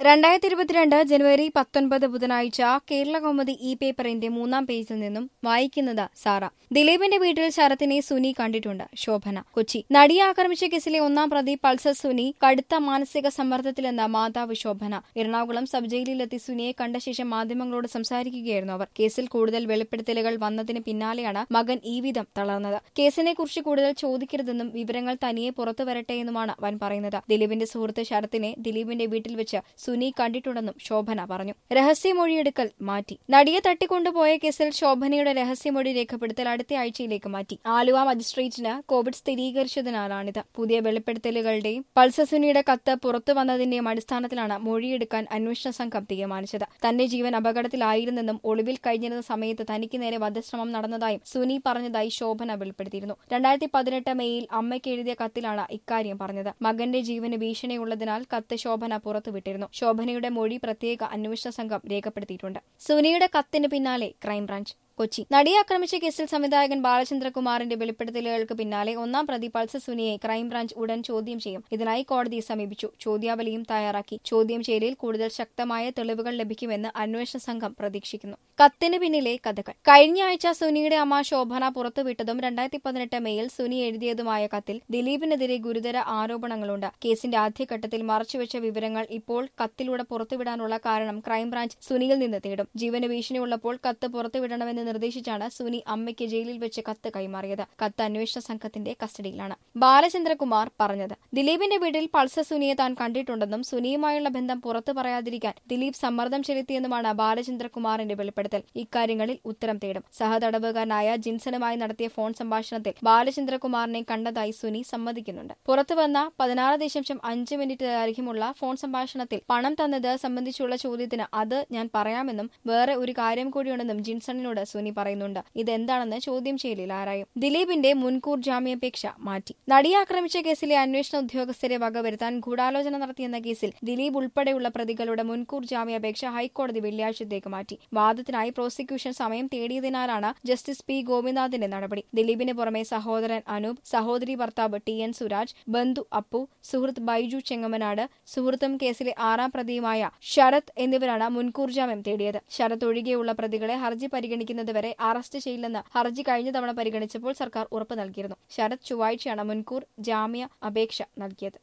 രണ്ടായിരത്തി ഇരുപത്തിരണ്ട് ജനുവരി പത്തൊൻപത് ബുധനാഴ്ച കേരള കൗമുദി ഇ പേപ്പറിന്റെ മൂന്നാം പേജിൽ നിന്നും വായിക്കുന്നത് സാറ ദിലീപിന്റെ വീട്ടിൽ ശരത്തിനെ സുനി കണ്ടിട്ടുണ്ട് ശോഭന കൊച്ചി നടിയെ ആക്രമിച്ച കേസിലെ ഒന്നാം പ്രതി പൾസർ സുനി കടുത്ത മാനസിക സമ്മർദ്ദത്തിലെന്ന മാതാവ് ശോഭന എറണാകുളം സബ് ജയിലിലെത്തി സുനിയെ കണ്ട ശേഷം മാധ്യമങ്ങളോട് സംസാരിക്കുകയായിരുന്നു അവർ കേസിൽ കൂടുതൽ വെളിപ്പെടുത്തലുകൾ വന്നതിന് പിന്നാലെയാണ് മകൻ ഈ വിധം തളർന്നത് കേസിനെക്കുറിച്ച് കൂടുതൽ ചോദിക്കരുതെന്നും വിവരങ്ങൾ തനിയെ പുറത്തു വരട്ടെയെന്നുമാണ് അവൻ പറയുന്നത് ദിലീപിന്റെ സുഹൃത്ത് ശരത്തിനെ ദിലീപിന്റെ വീട്ടിൽ വെച്ച് സുനി കണ്ടിട്ടുണ്ടെന്നും ശോഭന പറഞ്ഞു രഹസ്യമൊഴിയെടുക്കൽ മാറ്റി നടിയെ തട്ടിക്കൊണ്ടുപോയ കേസിൽ ശോഭനയുടെ രഹസ്യമൊഴി രേഖപ്പെടുത്തൽ അടുത്ത ആഴ്ചയിലേക്ക് മാറ്റി ആലുവ മജിസ്ട്രേറ്റിന് കോവിഡ് സ്ഥിരീകരിച്ചതിനാലാണിത് പുതിയ വെളിപ്പെടുത്തലുകളുടെയും പൾസസുനിയുടെ കത്ത് പുറത്തു വന്നതിന്റെയും അടിസ്ഥാനത്തിലാണ് മൊഴിയെടുക്കാൻ അന്വേഷണ സംഘം തീരുമാനിച്ചത് തന്റെ ജീവൻ അപകടത്തിലായിരുന്നെന്നും ഒളിവിൽ കഴിഞ്ഞിരുന്ന സമയത്ത് തനിക്ക് നേരെ വധശ്രമം നടന്നതായും സുനി പറഞ്ഞതായി ശോഭന വെളിപ്പെടുത്തിയിരുന്നു രണ്ടായിരത്തി പതിനെട്ട് മെയ്യിൽ അമ്മയ്ക്ക് എഴുതിയ കത്തിലാണ് ഇക്കാര്യം പറഞ്ഞത് മകന്റെ ജീവന് ഭീഷണിയുള്ളതിനാൽ കത്ത് ശോഭന പുറത്തുവിട്ടിരുന്നു ശോഭനയുടെ മൊഴി പ്രത്യേക അന്വേഷണ സംഘം രേഖപ്പെടുത്തിയിട്ടുണ്ട് സുനിയുടെ കത്തിന് പിന്നാലെ ക്രൈംബ്രാഞ്ച് കൊച്ചി നടിയെ ആക്രമിച്ച കേസിൽ സംവിധായകൻ ബാലചന്ദ്രകുമാറിന്റെ വെളിപ്പെടുത്തലുകൾക്ക് പിന്നാലെ ഒന്നാം പ്രതി പൾസ സുനിയെ ക്രൈംബ്രാഞ്ച് ഉടൻ ചോദ്യം ചെയ്യും ഇതിനായി കോടതിയെ സമീപിച്ചു ചോദ്യാവലിയും തയ്യാറാക്കി ചോദ്യം ചെയ്യലിൽ കൂടുതൽ ശക്തമായ തെളിവുകൾ ലഭിക്കുമെന്ന് അന്വേഷണ സംഘം പ്രതീക്ഷിക്കുന്നു കത്തിന് പിന്നിലെ കഥകൾ കഴിഞ്ഞ ആഴ്ച സുനിയുടെ അമ്മ ശോഭന പുറത്തുവിട്ടതും രണ്ടായിരത്തി പതിനെട്ട് മെയിൽ സുനി എഴുതിയതുമായ കത്തിൽ ദിലീപിനെതിരെ ഗുരുതര ആരോപണങ്ങളുണ്ട് കേസിന്റെ ആദ്യഘട്ടത്തിൽ മറച്ചുവെച്ച വിവരങ്ങൾ ഇപ്പോൾ കത്തിലൂടെ പുറത്തുവിടാനുള്ള കാരണം ക്രൈംബ്രാഞ്ച് സുനിയിൽ നിന്ന് തേടും ജീവന് ഭീഷണിയുള്ളപ്പോൾ കത്ത് പുറത്തുവിടണമെന്ന് നിർദ്ദേശിച്ചാണ് സുനി അമ്മയ്ക്ക് ജയിലിൽ വെച്ച് കത്ത് കൈമാറിയത് കത്ത് അന്വേഷണ സംഘത്തിന്റെ കസ്റ്റഡിയിലാണ് ബാലചന്ദ്രകുമാർ പറഞ്ഞത് ദിലീപിന്റെ വീട്ടിൽ പൾസർ സുനിയെ താൻ കണ്ടിട്ടുണ്ടെന്നും സുനിയുമായുള്ള ബന്ധം പുറത്തു പറയാതിരിക്കാൻ ദിലീപ് സമ്മർദ്ദം ചെലുത്തിയെന്നുമാണ് ബാലചന്ദ്രകുമാറിന്റെ വെളിപ്പെടുത്തൽ ഇക്കാര്യങ്ങളിൽ ഉത്തരം തേടും സഹതടവുകാരനായ ജിൻസനുമായി നടത്തിയ ഫോൺ സംഭാഷണത്തിൽ ബാലചന്ദ്രകുമാറിനെ കണ്ടതായി സുനി സമ്മതിക്കുന്നുണ്ട് പുറത്തുവന്ന പതിനാറ് ദശാംശം അഞ്ച് മിനിറ്റ് ദൈർഘ്യമുള്ള ഫോൺ സംഭാഷണത്തിൽ പണം തന്നത് സംബന്ധിച്ചുള്ള ചോദ്യത്തിന് അത് ഞാൻ പറയാമെന്നും വേറെ ഒരു കാര്യം കൂടിയുണ്ടെന്നും ജിൻസണിനോട് സുനി പറയുന്നുണ്ട് ഇതെന്താണെന്ന് ചോദ്യം ചെയ്യലിൽ ആരായും ദിലീപിന്റെ മുൻകൂർ ജാമ്യാപേക്ഷ മാറ്റി നടിയെ ആക്രമിച്ച കേസിലെ അന്വേഷണ ഉദ്യോഗസ്ഥരെ വകവരുത്താൻ ഗൂഢാലോചന നടത്തിയെന്ന കേസിൽ ദിലീപ് ഉൾപ്പെടെയുള്ള പ്രതികളുടെ മുൻകൂർ ജാമ്യാപേക്ഷ ഹൈക്കോടതി വെള്ളിയാഴ്ചത്തേക്ക് മാറ്റി വാദത്തിനായി പ്രോസിക്യൂഷൻ സമയം തേടിയതിനാലാണ് ജസ്റ്റിസ് പി ഗോപിനാഥിന്റെ നടപടി ദിലീപിന് പുറമെ സഹോദരൻ അനൂപ് സഹോദരി ഭർത്താവ് ടി എൻ സുരാജ് ബന്ധു അപ്പു സുഹൃത്ത് ബൈജു ചെങ്ങമനാട് സുഹൃത്തും കേസിലെ ആറാം പ്രതിയുമായ ശരത് എന്നിവരാണ് മുൻകൂർ ജാമ്യം തേടിയത് ശരത് ഒഴികെയുള്ള പ്രതികളെ ഹർജി പരിഗണിക്കുന്നതുവരെ അറസ്റ്റ് ചെയ്യില്ലെന്ന് ഹർജി കഴിഞ്ഞ തവണ പരിഗണിച്ചപ്പോൾ സർക്കാർ ഉറപ്പ് നൽകിയിരുന്നു ശരത് ചൊവ്വാഴ്ചയാണ് മുൻകൂർ ജാമ്യ അപേക്ഷ നൽകിയത്